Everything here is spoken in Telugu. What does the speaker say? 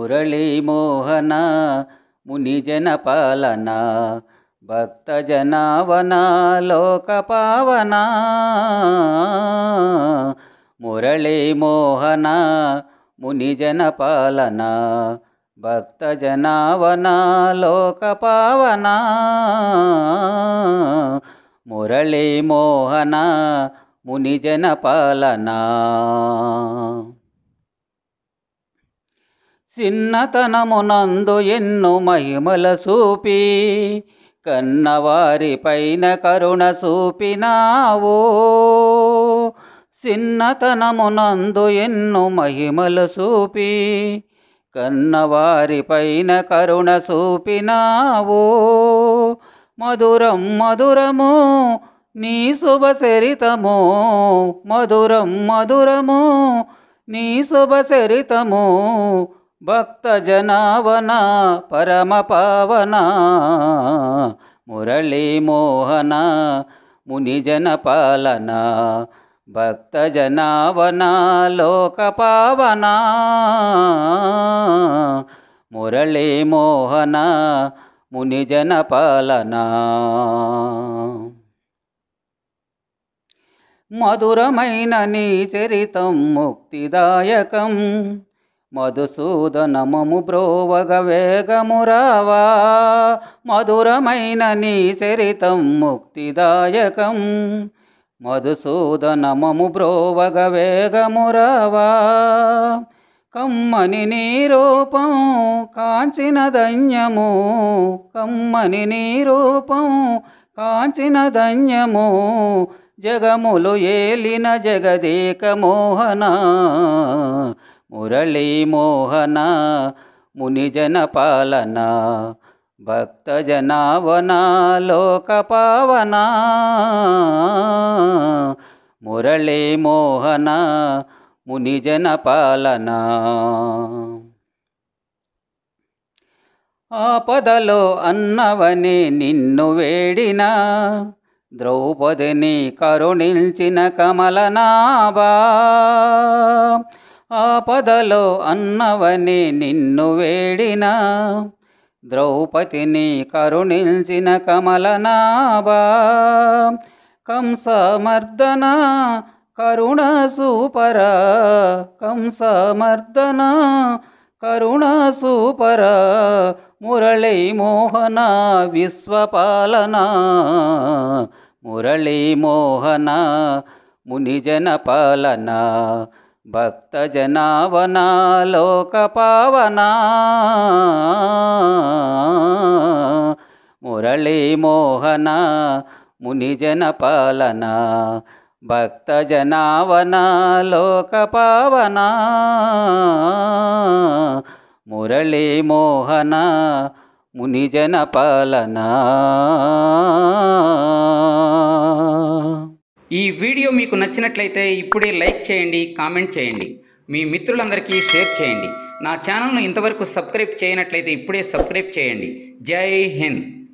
మురళీమోహన మునిజన పాలన భక్తజనావన లోకపావన మురళీమోహన మునిజన పాలన భక్తజనావన లోకపావన మురళీమోహన మునిజన పాలన చిన్నతనమునందు ఎన్ను మహిమల చూపి కన్నవారి పైన కరుణ చూపినావో చిన్నతనమునందు ఎన్ను మహిమల చూపి కన్నవారి పైన కరుణ చూపినావో మధురం మధురము నీ శుభచరితము మధురం మధురము నీ శుభచరితము భక్త జనావన పరమ పావన మురళీమోహన మునిజన పాలన భక్త జనావన లోక పావన మురళీమోహన మునిజన పాలన మధురమైన నీ చరితం ముక్తిదాయకం మధుసూదనమము బ్రోవగ వేగమురావా మధురమైన నీ చరితం ముక్తిదాయకం మధుసూదనమము బ్రోవగ వేగమురావా కమ్మని నీ రూపం కాంచిన ధన్యము కమ్మని నీ రూపం కాంచిన ధన్యము జగములు ఏలిన జగదేక మోహన మురళీమోహన మునిజన పాలన భక్తజనావన లోక పావన మురళీమోహన మునిజన పాలన ఆపదలో అన్నవని నిన్ను వేడినా ద్రౌపదిని కరుణించిన కమలనాభా ఆపదలో అన్నవని నిన్ను వేడిన ద్రౌపదిని కరుణించిన కమలనాభా కంసమర్దన కరుణ సూపర కంసమర్దన కరుణ సూపర మురళీ మోహన విశ్వపాలన మురళీ మోహన మునిజన పాలన భక్తజనావన లోక పావన మురళీ మోహన మునిజన పాలన భక్తజనావన లోక పావన మురళీ మోహన మునిజన పాలన ఈ వీడియో మీకు నచ్చినట్లయితే ఇప్పుడే లైక్ చేయండి కామెంట్ చేయండి మీ మిత్రులందరికీ షేర్ చేయండి నా ఛానల్ను ఇంతవరకు సబ్స్క్రైబ్ చేయనట్లయితే ఇప్పుడే సబ్స్క్రైబ్ చేయండి జై హింద్